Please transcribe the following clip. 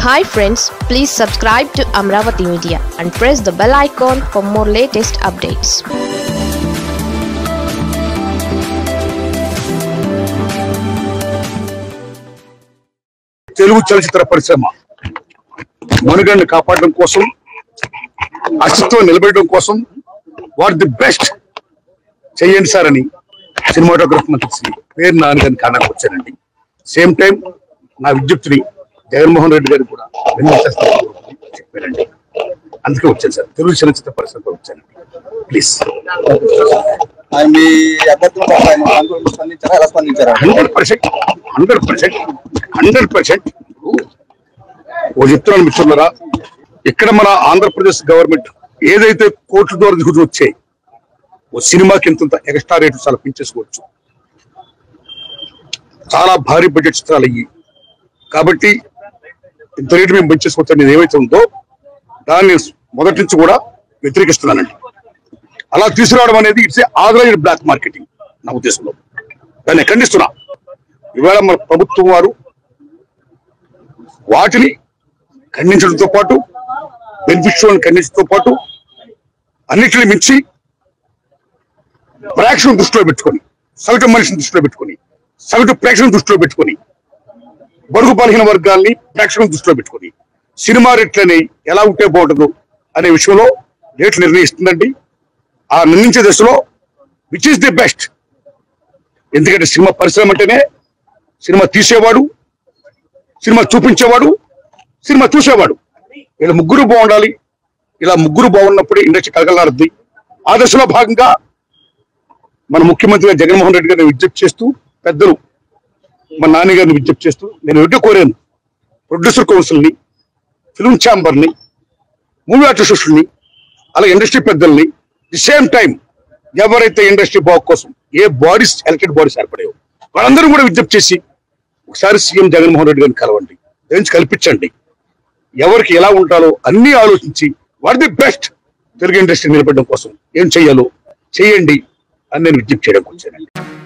hi friends please subscribe to Amaravati media and press the bell icon for more latest updates Telugu చలచిత్ర పరిశ్రమ మనుగడని కాపాడడం కోసం అస్తిత్వం నిలబెట్టడం కోసం వాట్ ది బెస్ట్ చెయ్యండి సార్ అని సినిమాటోగ్రఫీ మంత్రి శ్రీ పేరు నాన్నగారిని కారణానికి వచ్చానండి సేమ్ టైం నా విజ్ఞప్తిని జగన్మోహన్ రెడ్డి గారికి కూడా విన్నవిస్తాను చెప్పానండి అందుకే వచ్చాను సార్ తెలుగు చలచిత్ర పరిశ్రమకు వచ్చానండి ప్లీజ్ ఆయన మీ అభ్యర్థుల పట్ల ఆయన సానుకూలంగా స్పందించారా ఎలా స్పందించారా hundred percent hundred percent hundred percent ఓ చెప్తున్నాను మిత్రులరా ఇక్కడ మన ఆంధ్రప్రదేశ్ గవర్నమెంట్ ఏదైతే కోట్ల ద్వారా దిగుతూ వచ్చాయి ఓ సినిమాకి ఇంత ఎక్స్ట్రా రేటు చాలా పెంచేసుకోవచ్చు చాలా భారీ బడ్జెట్ చిత్రాలు అయ్యి కాబట్టి ఇంత రేటు మేము పెంచేసుకోవచ్చు అనేది ఏమైతే ఉందో దాన్ని మొదటి నుంచి కూడా వ్యతిరేకిస్తున్నానండి అలా తీసుకురావడం అనేది ఇట్స్ ఆథరైజ్డ్ బ్లాక్ మార్కెటింగ్ నా ఉద్దేశంలో దాన్ని ఖండిస్తున్నా ఇవాళ మన ప్రభుత్వం వారు వాటిని ఖండించడంతో పాటు బెనిఫిట్ షోని ఖండించడంతో పాటు అన్నిటిని మించి ప్రేక్షణ దృష్టిలో పెట్టుకొని సగటు మనిషిని దృష్టిలో పెట్టుకొని సగటు ప్రేక్షణ దృష్టిలో పెట్టుకొని బడుగు బలహీన వర్గాల్ని ప్రేక్షకులను దృష్టిలో పెట్టుకొని సినిమా రేట్లని ఎలా ఉంటే బాగుంటుందో అనే విషయంలో రేట్లు నిర్ణయిస్తుందండి ఆ నిర్ణయించే దశలో విచ్ ఇస్ ది బెస్ట్ ఎందుకంటే సినిమా పరిశ్రమ అంటేనే సినిమా తీసేవాడు సినిమా చూపించేవాడు సినిమా చూసేవాడు ఇలా ముగ్గురు బాగుండాలి ఇలా ముగ్గురు బాగున్నప్పుడే ఇండస్ట్రీ కలగలాడుద్ది ఆ దశలో భాగంగా మన ముఖ్యమంత్రి గారు జగన్మోహన్ రెడ్డి గారిని విజ్ఞప్తి చేస్తూ పెద్దలు మా నాన్నగారిని విజ్ఞప్తి చేస్తూ నేను ఎటు కోరాను ప్రొడ్యూసర్ కౌన్సిల్ని ఫిల్మ్ ఛాంబర్ని మూవీ ఆర్టిస్టుల్ని అలాగే ఇండస్ట్రీ పెద్దల్ని ది సేమ్ టైం ఎవరైతే ఇండస్ట్రీ బాగు కోసం ఏ బాడీస్ ఎలక్టెడ్ బాడీస్ ఏర్పడాయో వాళ్ళందరూ కూడా విజ్ఞప్తి చేసి ఒకసారి సీఎం జగన్మోహన్ రెడ్డి గారిని కలవండి బెంచ్ కల్పించండి ఎవరికి ఎలా ఉంటారో అన్ని ఆలోచించి what the best Telugu industry నిలబడడం కోసం ఏం చేయాలో చేయండి అని నేను విజ్ఞప్తి చేయడానికి వచ్చానండి